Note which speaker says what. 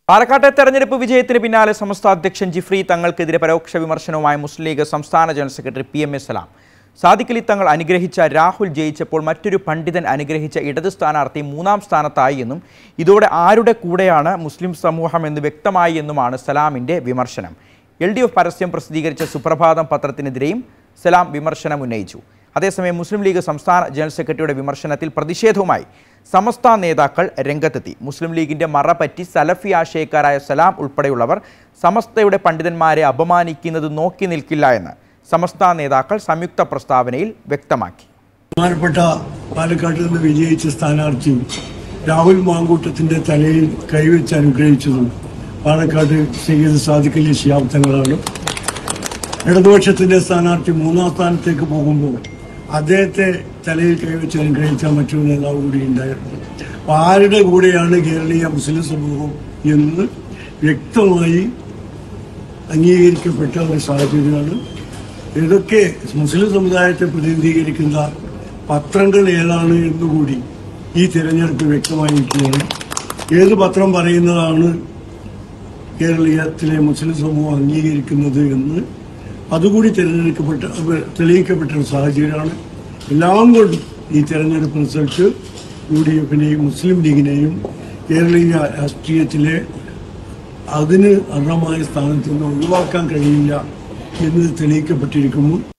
Speaker 1: പാലക്കാട്ടെ തെരഞ്ഞെടുപ്പ് വിജയത്തിന് പിന്നാലെ സമസ്ത അധ്യക്ഷൻ ജിഫ്രി തങ്ങൾക്കെതിരെ പരോക്ഷ വിമർശനവുമായി മുസ്ലിം ലീഗ് സംസ്ഥാന general secretary P M A Salam Sadiqali Thangal അനുഗ്രഹിച്ച രാഹുൽ ജയിച്ചപ്പോൾ മറ്റൊരു പണ്ഡിതൻ അനുഗ്രഹിച്ച ഇടത് സ്ഥാനാർത്ഥി മൂന്നാം സ്ഥാനത്തായി എന്നും ഇതോടെ ആരുടെ കൂടെയാണ് മുസ്ലിം സമൂഹം എന്ന് വ്യക്തമായി എന്നുമാണ് സലാമിന്റെ വിമർശനം എൽ ഡി എഫ് പരസ്യം പ്രസിദ്ധീകരിച്ച സുപ്രഭാതം പത്രത്തിനെതിരെയും സലാം വിമർശനം ഉന്നയിച്ചു അതേസമയം മുസ്ലിം ലീഗ് സംസ്ഥാന ജനറൽ സെക്രട്ടറിയുടെ വിമർശനത്തിൽ പ്രതിഷേധവുമായി സമസ്ത നേതാക്കൾ രംഗത്തെത്തി മുസ്ലിം ലീഗിന്റെ മറപറ്റി സലഫി ആശയക്കാരായ സലാം ഉൾപ്പെടെയുള്ളവർ സമസ്തയുടെ പണ്ഡിതന്മാരെ അപമാനിക്കുന്നത് നോക്കി നിൽക്കില്ല എന്ന് സമസ്ത നേതാക്കൾ സംയുക്ത പ്രസ്താവനയിൽ വ്യക്തമാക്കി
Speaker 2: ബഹുമാനപ്പെട്ട പാലക്കാട്ടിൽ നിന്ന് വിജയിച്ച സ്ഥാനാർത്ഥി രാഹുൽ മാങ്കൂട്ടത്തിന്റെ തലയിൽ കൈവച്ച് അനുഗ്രഹിച്ചതും പാലക്കാട് സയ്യിദ് സാദിഖലി ശിയാബ് തങ്ങളാണ് ഇടതുപക്ഷത്തിന്റെ സ്ഥാനാർത്ഥി മൂന്നാം സ്ഥാനത്തേക്ക് പോകുമ്പോൾ അദ്ദേഹത്തെ തലയിൽ കൈവച്ച് അനുഗ്രഹിച്ച മറ്റൊരു നേതാവ് കൂടി ഉണ്ടായിരുന്നു അപ്പൊ ആരുടെ കൂടെയാണ് കേരളീയ മുസ്ലിം സമൂഹം എന്ന് വ്യക്തമായി അംഗീകരിക്കപ്പെട്ട ഒരു സാഹചര്യമാണ് ഇതൊക്കെ മുസ്ലിം സമുദായത്തെ പ്രതിനിധീകരിക്കുന്ന പത്രങ്ങൾ ഏതാണ് എന്നുകൂടി ഈ തിരഞ്ഞെടുപ്പ് വ്യക്തമായിരിക്കുകയാണ് ഏത് പത്രം പറയുന്നതാണ് കേരളീയത്തിലെ മുസ്ലിം സമൂഹം അംഗീകരിക്കുന്നത് എന്ന് അതുകൂടി തിരഞ്ഞെടുക്കപ്പെട്ട തെളിയിക്കപ്പെട്ട ഒരു സാഹചര്യമാണ് എല്ലാം കൊണ്ടും ഈ തെരഞ്ഞെടുപ്പ് റിസൾട്ട് യു ഡി എഫിനെയും മുസ്ലിം ലീഗിനെയും കേരളീയ രാഷ്ട്രീയത്തിലെ അതിന് അർഹമായ സ്ഥാനത്ത് നിന്ന് ഒഴിവാക്കാൻ കഴിയില്ല എന്ന് തെളിയിക്കപ്പെട്ടിരിക്കുന്നു